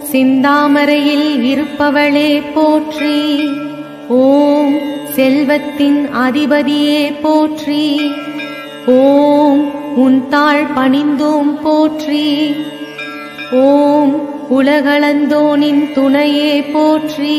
செந்தாமரையில் இருப்பவளே போற்றி ஓம் செல்வத்தின் அதிபதியே போற்றி ஓம் உன் தாழ் பணிந்தோம் போற்றி ஓம் உலகளந்தோனின் துணையே போற்றி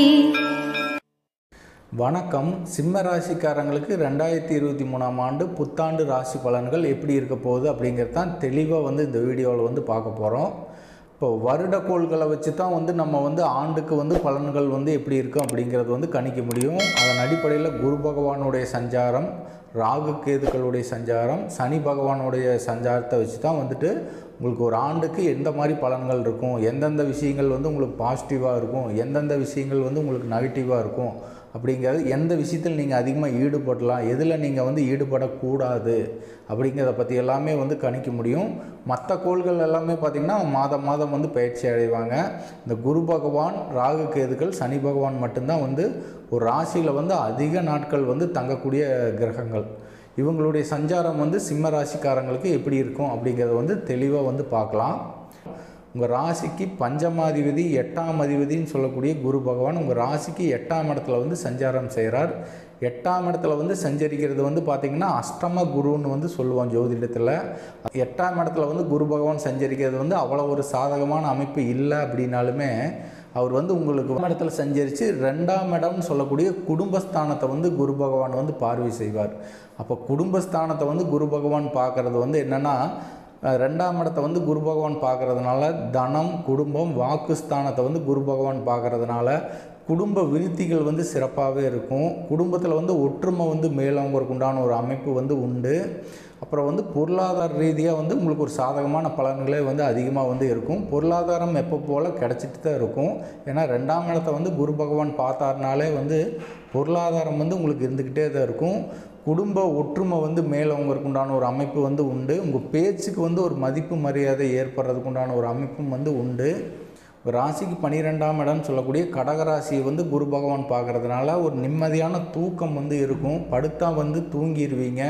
வணக்கம் சிம்ம ராசிக்காரங்களுக்கு ரெண்டாயிரத்தி இருபத்தி மூணாம் ஆண்டு புத்தாண்டு ராசி பலன்கள் எப்படி இருக்க போகுது அப்படிங்கிறது தான் தெளிவாக வந்து இந்த வீடியோவில் வந்து பார்க்க போகிறோம் இப்போ வருடக்கோள்களை வச்சு தான் வந்து நம்ம வந்து ஆண்டுக்கு வந்து பலன்கள் வந்து எப்படி இருக்கும் அப்படிங்கிறது வந்து கணிக்க முடியும் அதன் அடிப்படையில் குரு பகவானுடைய சஞ்சாரம் ராகு கேதுக்களுடைய சஞ்சாரம் சனி பகவானுடைய சஞ்சாரத்தை வச்சு தான் வந்துட்டு உங்களுக்கு ஒரு ஆண்டுக்கு எந்த மாதிரி பலன்கள் இருக்கும் எந்தெந்த விஷயங்கள் வந்து உங்களுக்கு பாசிட்டிவாக இருக்கும் எந்தெந்த விஷயங்கள் வந்து உங்களுக்கு நெகட்டிவாக இருக்கும் அப்படிங்கிறது எந்த விஷயத்தில் நீங்கள் அதிகமாக ஈடுபடலாம் எதில் நீங்கள் வந்து ஈடுபடக்கூடாது அப்படிங்கிறத பற்றி எல்லாமே வந்து கணிக்க முடியும் மற்ற கோள்கள் எல்லாமே பார்த்திங்கன்னா மாதம் மாதம் வந்து பயிற்சி அடைவாங்க இந்த குரு பகவான் ராகு கேதுக்கள் சனி பகவான் மட்டும்தான் வந்து ஒரு ராசியில் வந்து அதிக நாட்கள் வந்து தங்கக்கூடிய கிரகங்கள் இவங்களுடைய சஞ்சாரம் வந்து சிம்ம ராசிக்காரங்களுக்கு எப்படி இருக்கும் அப்படிங்கிறத வந்து தெளிவாக வந்து பார்க்கலாம் உங்கள் ராசிக்கு பஞ்சமாதிபதி எட்டாம் அதிபதின்னு சொல்லக்கூடிய குரு பகவான் உங்கள் ராசிக்கு எட்டாம் இடத்துல வந்து சஞ்சாரம் செய்கிறார் எட்டாம் இடத்துல வந்து சஞ்சரிக்கிறது வந்து பார்த்திங்கன்னா அஷ்டம குருன்னு வந்து சொல்லுவோம் ஜோதிடத்தில் எட்டாம் இடத்துல வந்து குரு பகவான் சஞ்சரிக்கிறது வந்து அவ்வளோ ஒரு சாதகமான அமைப்பு இல்லை அப்படின்னாலுமே அவர் வந்து உங்களுக்கு இடத்துல சஞ்சரித்து ரெண்டாம் இடம்னு சொல்லக்கூடிய குடும்பஸ்தானத்தை வந்து குரு பகவான் வந்து பார்வை செய்வார் அப்போ குடும்பஸ்தானத்தை வந்து குரு பகவான் பார்க்குறது வந்து என்னென்னா ரெண்டாம் இடத்தை வந்து குரு பகவான் பார்க்கறதுனால தனம் குடும்பம் வாக்குஸ்தானத்தை வந்து குரு பகவான் பார்க்கறதுனால குடும்ப விருத்திகள் வந்து சிறப்பாகவே இருக்கும் குடும்பத்தில் வந்து ஒற்றுமை வந்து மேலவங்களுக்கு உண்டான ஒரு அமைப்பு வந்து உண்டு அப்புறம் வந்து பொருளாதார ரீதியாக வந்து உங்களுக்கு ஒரு சாதகமான பலன்களே வந்து அதிகமாக வந்து இருக்கும் பொருளாதாரம் எப்போ போல் கிடச்சிட்டு தான் இருக்கும் ஏன்னா ரெண்டாம் இடத்தை வந்து குரு பகவான் பார்த்தாருனாலே வந்து பொருளாதாரம் வந்து உங்களுக்கு இருந்துக்கிட்டே தான் இருக்கும் குடும்ப ஒற்றுமை வந்து மேலவங்களுக்கு உண்டான ஒரு அமைப்பு வந்து உண்டு உங்கள் பேச்சுக்கு வந்து ஒரு மதிப்பு மரியாதை ஏற்படுறதுக்கு உண்டான ஒரு அமைப்பும் வந்து உண்டு ராசிக்கு பன்னிரெண்டாம் இடம் சொல்லக்கூடிய கடகராசியை வந்து குரு பகவான் பார்க்குறதுனால ஒரு நிம்மதியான தூக்கம் வந்து இருக்கும் படுத்தா வந்து தூங்கிடுவீங்க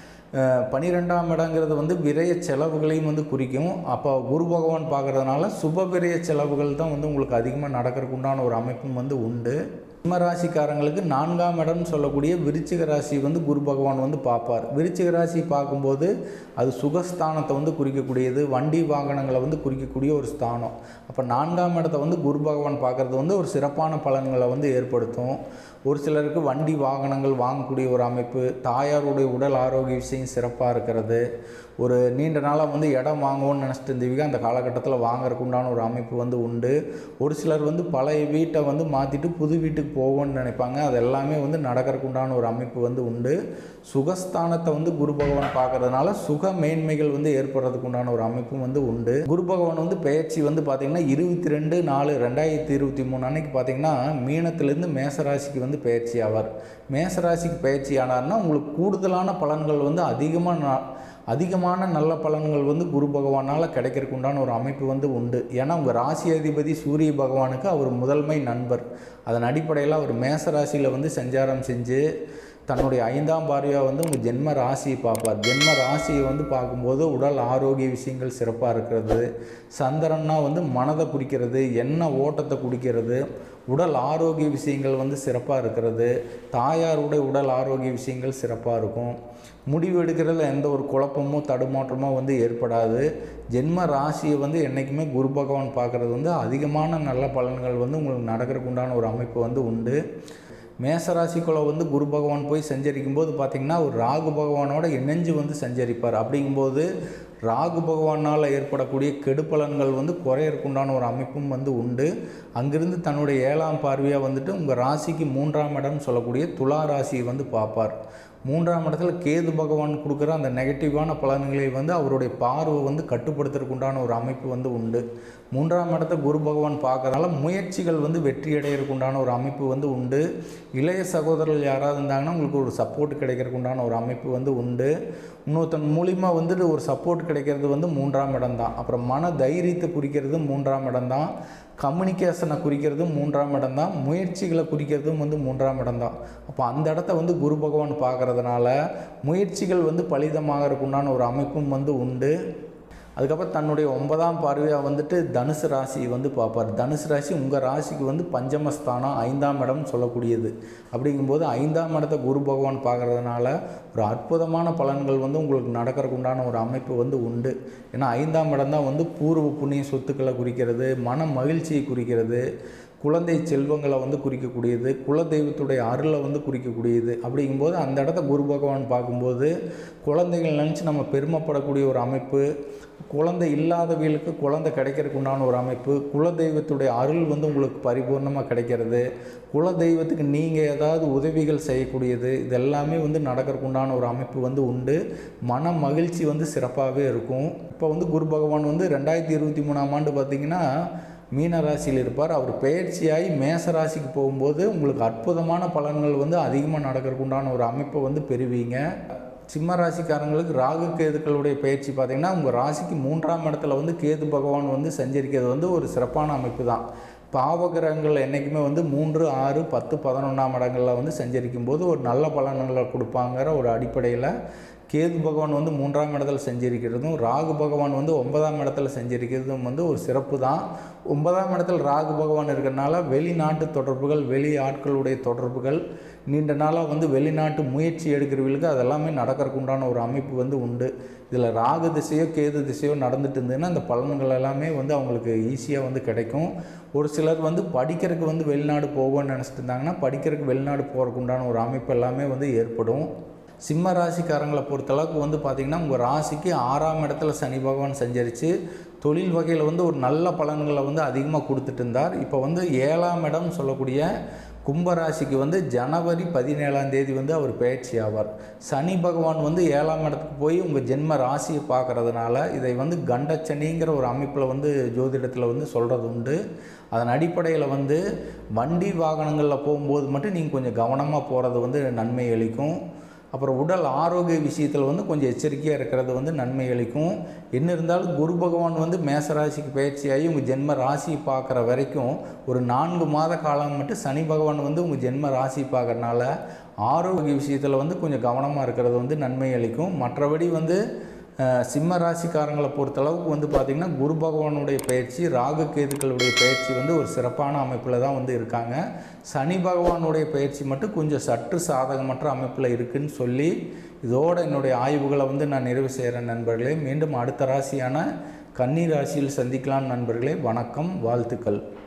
பனிரெண்டாம் இடங்கிறது வந்து விரய செலவுகளையும் வந்து குறிக்கும் அப்போ குரு பகவான் பார்க்குறதுனால சுப விரய செலவுகள் தான் வந்து உங்களுக்கு அதிகமாக நடக்கிறதுக்கு உண்டான ஒரு அமைப்பும் வந்து உண்டு சிம்ம ராசிக்காரங்களுக்கு நான்காம் இடம்னு சொல்லக்கூடிய விருச்சிக ராசி வந்து குரு பகவான் வந்து பார்ப்பார் விருச்சிக ராசி பார்க்கும்போது அது சுகஸ்தானத்தை வந்து குறிக்கக்கூடியது வண்டி வாகனங்களை வந்து குறிக்கக்கூடிய ஒரு ஸ்தானம் அப்போ நான்காம் இடத்த வந்து குரு பகவான் பார்க்குறது வந்து ஒரு சிறப்பான பலன்களை வந்து ஏற்படுத்தும் ஒரு சிலருக்கு வண்டி வாகனங்கள் வாங்கக்கூடிய ஒரு அமைப்பு தாயாருடைய உடல் ஆரோக்கிய விஷயம் சிறப்பாக இருக்கிறது ஒரு நீண்ட நாளாக வந்து இடம் வாங்குவோன்னு நினச்சிட்டு இருந்தீங்க அந்த காலகட்டத்தில் வாங்குறதுக்கு உண்டான ஒரு அமைப்பு வந்து உண்டு ஒரு சிலர் வந்து பழைய வீட்டை வந்து மாற்றிட்டு புது வீட்டுக்கு போவோம்னு நினைப்பாங்க அது எல்லாமே வந்து நடக்கிறதுக்கு உண்டான ஒரு அமைப்பு வந்து உண்டு சுகஸ்தானத்தை வந்து குரு பகவான் பார்க்கறதுனால சுக மேன்மைகள் வந்து ஏற்படுறதுக்கு உண்டான ஒரு அமைப்பும் வந்து உண்டு குரு பகவான் வந்து பயிற்சி வந்து பார்த்திங்கன்னா இருபத்தி ரெண்டு நாலு ரெண்டாயிரத்தி இருபத்தி மூணு அன்னைக்கு பார்த்திங்கன்னா மீனத்திலேருந்து மேசராசிக்கு வந்து பயிற்சி ஆவார் மேசராசிக்கு பயிற்சி ஆனார்னா உங்களுக்கு கூடுதலான பலன்கள் வந்து அதிகமாக அதிகமான நல்ல பலன்கள் வந்து குரு பகவானால் கிடைக்கிறதுக்கு உண்டான ஒரு அமைப்பு வந்து உண்டு ஏன்னா உங்கள் ராசி அதிபதி சூரிய பகவானுக்கு அவர் முதன்மை நண்பர் அதன் அடிப்படையில் அவர் மேச ராசியில் வந்து சஞ்சாரம் செஞ்சு தன்னுடைய ஐந்தாம் பார்வையாக வந்து உங்கள் ஜென்ம ராசியை பார்ப்பார் ஜென்ம ராசியை வந்து பார்க்கும்போது உடல் ஆரோக்கிய விஷயங்கள் சிறப்பாக இருக்கிறது சந்திரன்னா வந்து மனதை குறிக்கிறது எண்ணெய் ஓட்டத்தை குடிக்கிறது உடல் ஆரோக்கிய விஷயங்கள் வந்து சிறப்பாக இருக்கிறது தாயாருடைய உடல் ஆரோக்கிய விஷயங்கள் சிறப்பாக இருக்கும் முடிவு எடுக்கிறதுல எந்த ஒரு குழப்பமோ தடுமாற்றமோ வந்து ஏற்படாது ஜென்ம ராசியை வந்து என்றைக்குமே குரு பகவான் பார்க்குறது வந்து அதிகமான நல்ல பலன்கள் வந்து உங்களுக்கு நடக்கிறதுக்கு உண்டான ஒரு அமைப்பு வந்து உண்டு மேசராசிக்குள்ளே வந்து குரு பகவான் போய் சஞ்சரிக்கும் போது பார்த்திங்கன்னா ஒரு ராகு பகவானோட இணைஞ்சு வந்து சஞ்சரிப்பார் அப்படிங்கும்போது ராகு பகவானால் ஏற்படக்கூடிய கெடுபலன்கள் வந்து குறையறக்குண்டான ஒரு அமைப்பும் வந்து உண்டு அங்கிருந்து தன்னுடைய ஏழாம் பார்வையாக வந்துட்டு உங்கள் ராசிக்கு மூன்றாம் இடம் சொல்லக்கூடிய துலா ராசியை வந்து பார்ப்பார் மூன்றாம் இடத்துல கேது பகவான் கொடுக்குற அந்த நெகட்டிவான பலன்களை வந்து அவருடைய பார்வை வந்து கட்டுப்படுத்துறதுக்கு உண்டான ஒரு அமைப்பு வந்து உண்டு மூன்றாம் இடத்த குரு பகவான் பார்க்கறதால முயற்சிகள் வந்து வெற்றி அடையிறதுக்கு உண்டான ஒரு அமைப்பு வந்து உண்டு இளைய சகோதரர்கள் யாராவது இருந்தாங்கன்னா உங்களுக்கு ஒரு சப்போர்ட் கிடைக்கிறதுக்கு உண்டான ஒரு அமைப்பு வந்து உண்டு இன்னொருத்தன் மூலிமா வந்துட்டு ஒரு சப்போர்ட் கிடைக்கிறது வந்து மூன்றாம் இடம் தான் அப்புறம் மன தைரியத்தை குறிக்கிறது மூன்றாம் இடம் தான் கம்யூனிகேஷனை குறிக்கிறதும் மூன்றாம் இடம் தான் முயற்சிகளை குறிக்கிறதும் வந்து மூன்றாம் இடம் தான் அப்போ அந்த இடத்த வந்து குரு பகவான் பார்க்கறதுனால முயற்சிகள் வந்து பலிதமாகறதுக்கு உண்டான ஒரு அமைப்பும் வந்து உண்டு அதுக்கப்புறம் தன்னுடைய ஒன்பதாம் பார்வையாக வந்துட்டு தனுசு ராசி வந்து பார்ப்பார் தனுசு ராசி உங்கள் ராசிக்கு வந்து பஞ்சமஸ்தானம் ஐந்தாம் இடம் சொல்லக்கூடியது அப்படிங்கும்போது ஐந்தாம் இடத்த குரு பகவான் பார்க்குறதுனால ஒரு அற்புதமான பலன்கள் வந்து உங்களுக்கு நடக்கிறதுக்கு உண்டான ஒரு அமைப்பு வந்து உண்டு ஏன்னா ஐந்தாம் இடம் தான் வந்து பூர்வ புண்ணிய சொத்துக்களை குறிக்கிறது மன மகிழ்ச்சியை குறிக்கிறது குழந்தை செல்வங்களை வந்து குறிக்கக்கூடியது குலதெய்வத்துடைய அருளை வந்து குறிக்கக்கூடியது அப்படிங்கும்போது அந்த இடத்த குரு பகவான் பார்க்கும்போது குழந்தைகள் நினச்சி நம்ம பெருமைப்படக்கூடிய ஒரு அமைப்பு குழந்தை இல்லாதவர்களுக்கு குழந்தை கிடைக்கிறதுக்கு உண்டான ஒரு அமைப்பு குலதெய்வத்துடைய அருள் வந்து உங்களுக்கு பரிபூர்ணமாக கிடைக்கிறது குலதெய்வத்துக்கு நீங்கள் ஏதாவது உதவிகள் செய்யக்கூடியது இது எல்லாமே வந்து நடக்கிறதுக்கு உண்டான ஒரு அமைப்பு வந்து உண்டு மன மகிழ்ச்சி வந்து சிறப்பாகவே இருக்கும் இப்போ வந்து குரு பகவான் வந்து ரெண்டாயிரத்தி இருபத்தி மூணாம் ஆண்டு பார்த்திங்கன்னா மீன ராசியில் இருப்பார் அவர் பெயர்ச்சியாகி மேச ராசிக்கு போகும்போது உங்களுக்கு அற்புதமான பலன்கள் வந்து அதிகமாக நடக்கிறதுக்கு உண்டான ஒரு அமைப்பை வந்து பெறுவீங்க சிம்ம ராசிக்காரங்களுக்கு ராகு கேதுக்களுடைய பயிற்சி பார்த்திங்கன்னா உங்கள் ராசிக்கு மூன்றாம் இடத்துல வந்து கேது பகவான் வந்து சஞ்சரிக்கிறது வந்து ஒரு சிறப்பான அமைப்பு தான் பாவகிரகங்கள் என்றைக்குமே வந்து மூன்று ஆறு பத்து பதினொன்றாம் இடங்களில் வந்து சஞ்சரிக்கும் போது ஒரு நல்ல பலன்களை கொடுப்பாங்கிற ஒரு அடிப்படையில் கேது பகவான் வந்து மூன்றாம் இடத்துல சஞ்சரிக்கிறதும் ராகு பகவான் வந்து ஒன்பதாம் இடத்துல சஞ்சரிக்கிறதும் வந்து ஒரு சிறப்பு தான் ஒன்பதாம் இடத்துல ராகு பகவான் இருக்கிறனால வெளிநாட்டு தொடர்புகள் வெளி ஆட்களுடைய தொடர்புகள் நீண்ட நாளாக வந்து வெளிநாட்டு முயற்சி எடுக்கிறவங்களுக்கு அதெல்லாமே நடக்கிறதுக்கு உண்டான ஒரு அமைப்பு வந்து உண்டு இதில் ராகு திசையோ கேது திசையோ நடந்துட்டு இருந்ததுன்னா அந்த பலன்கள் எல்லாமே வந்து அவங்களுக்கு ஈஸியாக வந்து கிடைக்கும் ஒரு சிலர் வந்து படிக்கிறதுக்கு வந்து வெளிநாடு போகணும்னு நினச்சிட்டு இருந்தாங்கன்னா படிக்கிறதுக்கு வெளிநாடு போகிறதுக்கு உண்டான ஒரு அமைப்பு எல்லாமே வந்து ஏற்படும் சிம்ம ராசிக்காரங்களை பொறுத்தளவுக்கு வந்து பார்த்திங்கன்னா உங்கள் ராசிக்கு ஆறாம் இடத்துல சனி பகவான் சஞ்சரித்து தொழில் வகையில் வந்து ஒரு நல்ல பலன்களை வந்து அதிகமாக கொடுத்துட்டு இருந்தார் இப்போ வந்து ஏழாம் இடம் சொல்லக்கூடிய கும்பராசிக்கு வந்து ஜனவரி பதினேழாம் தேதி வந்து அவர் பயிற்சி ஆவார் சனி பகவான் வந்து ஏழாம் இடத்துக்கு போய் உங்கள் ஜென்ம ராசியை பார்க்கறதுனால இதை வந்து கண்டச்சனிங்கிற ஒரு அமைப்பில் வந்து ஜோதிடத்தில் வந்து சொல்கிறது உண்டு அதன் அடிப்படையில் வந்து வண்டி வாகனங்களில் போகும்போது மட்டும் நீங்கள் கொஞ்சம் கவனமாக போகிறது வந்து நன்மை அளிக்கும் அப்புறம் உடல் ஆரோக்கிய விஷயத்தில் வந்து கொஞ்சம் எச்சரிக்கையாக இருக்கிறது வந்து நன்மை அளிக்கும் என்ன இருந்தாலும் குரு பகவான் வந்து மேசராசிக்கு பயிற்சியாகி உங்கள் ஜென்ம ராசி பார்க்குற வரைக்கும் ஒரு நான்கு மாத காலம் மட்டும் சனி பகவான் வந்து உங்கள் ஜென்ம ராசி பார்க்குறனால ஆரோக்கிய விஷயத்தில் வந்து கொஞ்சம் கவனமாக இருக்கிறது வந்து நன்மை அளிக்கும் மற்றபடி வந்து அஹ், சிம்ம ராசிக்காரங்களை பொறுத்தளவுக்கு வந்து பார்த்திங்கன்னா குரு பகவானுடைய பயிற்சி ராகு கேதுக்களுடைய பயிற்சி வந்து ஒரு சிறப்பான அமைப்பில் தான் வந்து இருக்காங்க சனி பகவானுடைய பயிற்சி மட்டும் கொஞ்சம் சற்று சாதகமற்ற அமைப்பில் இருக்குன்னு சொல்லி இதோட என்னுடைய ஆய்வுகளை வந்து நான் நிறைவு செய்கிறேன் நண்பர்களே மீண்டும் அடுத்த ராசியான கன்னி ராசியில் சந்திக்கலாம் நண்பர்களே வணக்கம் வாழ்த்துக்கள்